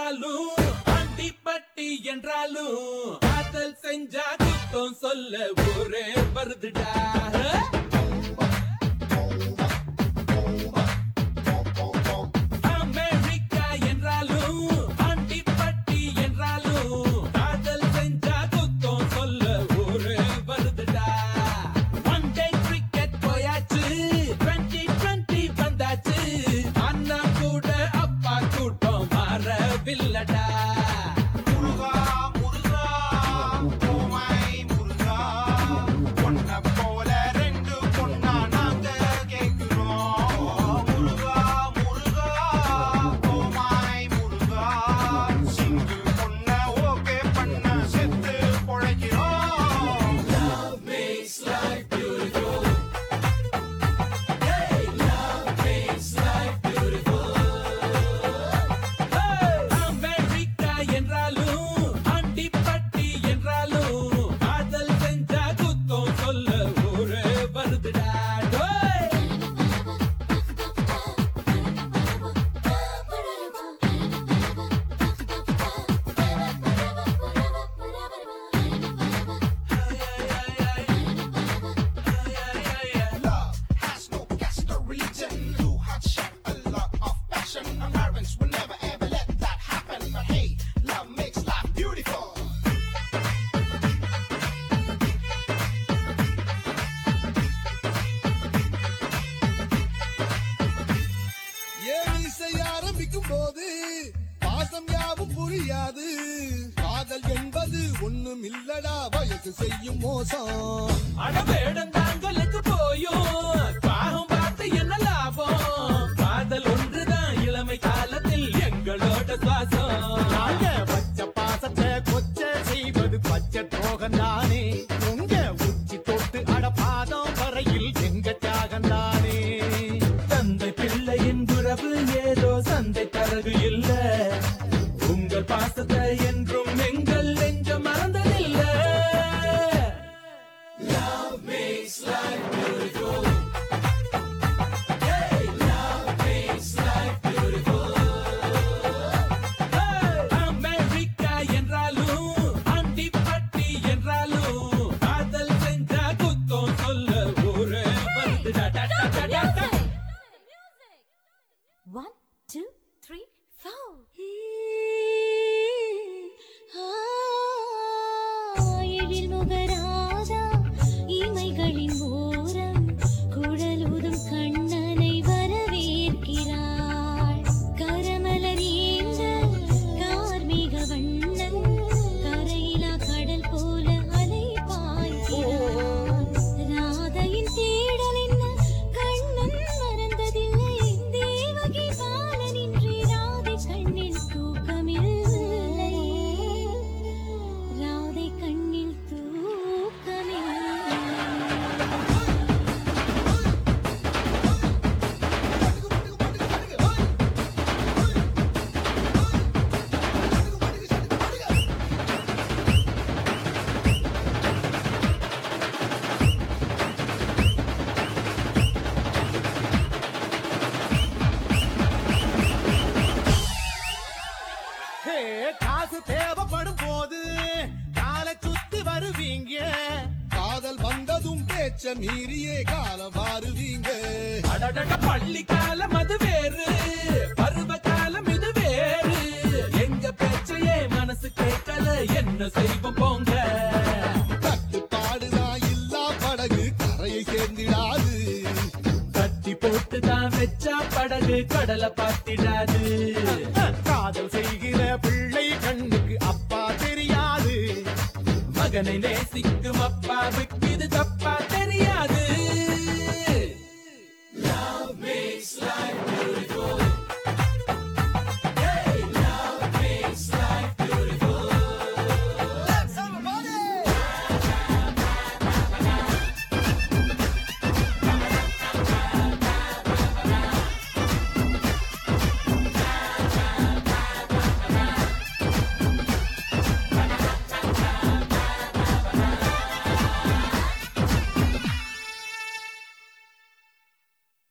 என்றாலும் ஆண்டிப்பட்டி என்றாலும் காதல் செஞ்சா குத்தம் சொல்ல ஊரே வருதுடா அமெரிக்கா என்றாலும் ஆண்டிப்பட்டி என்றாலும் காதல் செஞ்சா குத்தம் சொல்ல ஊரே வருதுடா ஒன் டே கிரிக்கெட் போயாச்சு டுவெண்ட்டி டுவெண்ட்டி வந்தாச்சு அண்ணா கூட அப்பா கூட்டம் மாறவில்லடா முருகா முருகா ஓமாய் முருகா பொண்ண போல ரெண்டு பொண்ணா நாங்க கேக்குறோம் முருகா முருகா ஓமாய் முருகா சிங்கு பொண்ண ஓகே பண்ண செத்து பொழைக்கிறோம் makes life beautiful. Hey, love makes life beautiful. Hey, America என்றாலும் ஆண்டிப்பட்டி என்றாலும் காதல் செஞ்சா குத்தம் சொல்ல ஊரே வருதுடா டோய். Love has no caste or religion. Two hearts share a lot of passion. Our parents will never ever let that happen. But hey, love makes life beautiful. ஏழி செய்ய ஆரம்பிக்கும் போது பாசம் யாவும் புரியாது காதல் என்பது ஒண்ணும் இல்லடா வயசு செய்யும் மோசம் அடவேடந்தாங்களுக்கு போயும் பாகம் பார்த்து என்ன லாபம் காதல் ஒன்றுதான் இளமை காலத்தில் எங்களோட சுவாசம் நாங்க பச்சை பாசத்தை கொச்ச செய்வது பச்சை துரோகம்தானே உங்க உச்சி தொட்டு அடபாதம் வரையில் எங்க தியாகம்தானே தந்தை பிள்ளையின் உறவு ஏதோ சந்தை தரகு இல்ல உங்கள் பாசத்தை என்றும் எங்கள் நெஞ்ச மறந்ததில்ல Love makes life beautiful. Hey, love makes life beautiful. Hey, America என்றாலும் ஆண்டிப்பட்டி என்றாலும் காதல் செஞ்சா குத்தம் சொல்ல ஊரே வருதுடா டா, டா, டா, டா, டா. One, two, three, four. எழில் முகராதா இமைகளின் ஓரம் குழலூதும் கண்ணனை வரவேற்கிறாள் கரமலர் ஏந்த கார்மேக வண்ணன் கரையிலா கடல் போல அலை பாய்கிறான் ராதையின் தேடல் என்ன கண்ணன் மறந்ததில்லை தேவகி பாலனின்றி ராதை கண்ணில் தூக்கமில்லை ராதை கண்ணில் தூக்கமில்லை ஹே காசு தேவைப்படும் போது காலை சுத்தி வருவீங்க காதல் வந்ததும் பேச்ச மீறியே காலம் மாறுவீங்க அடடட பள்ளி காலம் அது வேறு பருவ காலம் இது வேறு எங்க பேச்சையே மனசு கேட்கல என்ன செய்வோம் போங்க கட்டுப்பாடுதான் இல்லா படகு கரையை சேர்ந்திடாது கட்டி போட்டு தான் வச்சா படகு கடலை பார்த்திடாது காதல் செய்கிற பிள்ளை கண்ணுக்கு அப்பா தெரியாது மகனை நேசிக்கும் அப்பாவுக்கு இது தப்பா